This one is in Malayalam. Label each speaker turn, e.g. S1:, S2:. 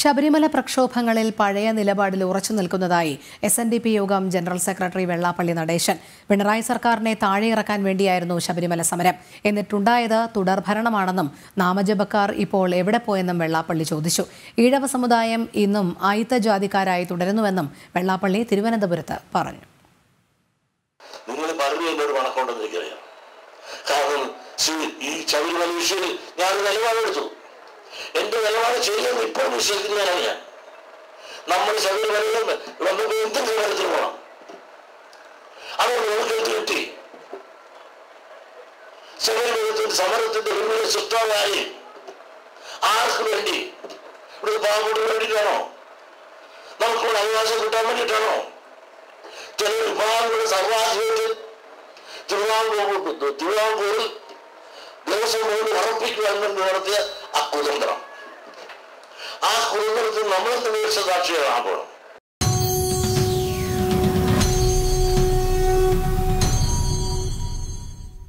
S1: ശബരിമല പ്രക്ഷോഭങ്ങളിൽ പഴയ നിലപാടിൽ ഉറച്ചു നിൽക്കുന്നതായി S N D P Yogam general secretary Vellappally Natesan Pinarayi സർക്കാരിനെ താഴെയിറക്കാൻ വേണ്ടിയായിരുന്നു ശബരിമല സമരം എന്നിട്ടുണ്ടായത് തുടർഭരണമാണെന്നും നാമജപക്കാർ ഇപ്പോൾ എവിടെ പോയെന്നും വെള്ളാപ്പള്ളി ചോദിച്ചു ഈഴവ സമുദായം ഇന്നും ആയിത്ത ജാതിക്കാരായി തുടരുന്നുവെന്നും വെള്ളാപ്പള്ളി തിരുവനന്തപുരത്ത് പറഞ്ഞു
S2: നിങ്ങൾ പറഞ്ഞു എന്നോട് കണക്കുണ്ടെന്ന് എനിക്കറിയാം കാരണം ശരി, ഈ ശബരിമല വിഷയത്തിൽ ഞാൻ ഒരു നിലപാടെടുത്തു എന്റെ നിലപാട് ശരിയെന്ന് ഇപ്പോൾ വിശ്വസിക്കുന്നവനാണ് ഞാൻ നമ്മൾ ശബരിമലയിൽ നമുക്ക് എന്ത് തീരുമാനത്തിൽ പോകണം അതുകൊണ്ട് നമുക്ക് എന്ത് കിട്ടി ശബരിമലത്തിന്റെ സമരത്തിന്റെ പിന്നിലെ സൃഷ്ടാവായി ആർക്ക് വേണ്ടി ഇവിടെ പാവപ്പെട്ടു വേണ്ടിയിട്ടാണോ നമുക്കുള്ള അവകാശം കിട്ടാൻ വേണ്ടിയിട്ടാണോ ചില വിഭാഗങ്ങളുടെ സർവാധിപത്യം തിരുവിതാംകൂർ തിരുവിതാംകൂറിൽ ദേവസ്വം ബോർഡ് ഉറപ്പിക്കുവാൻ വേണ്ടി നടത്തിയ ആ കുതന്ത്രം ആ കുതന്ത്രത്തിൽ നമ്മളെ തന്നെ സാക്ഷികളാൻ പോകണം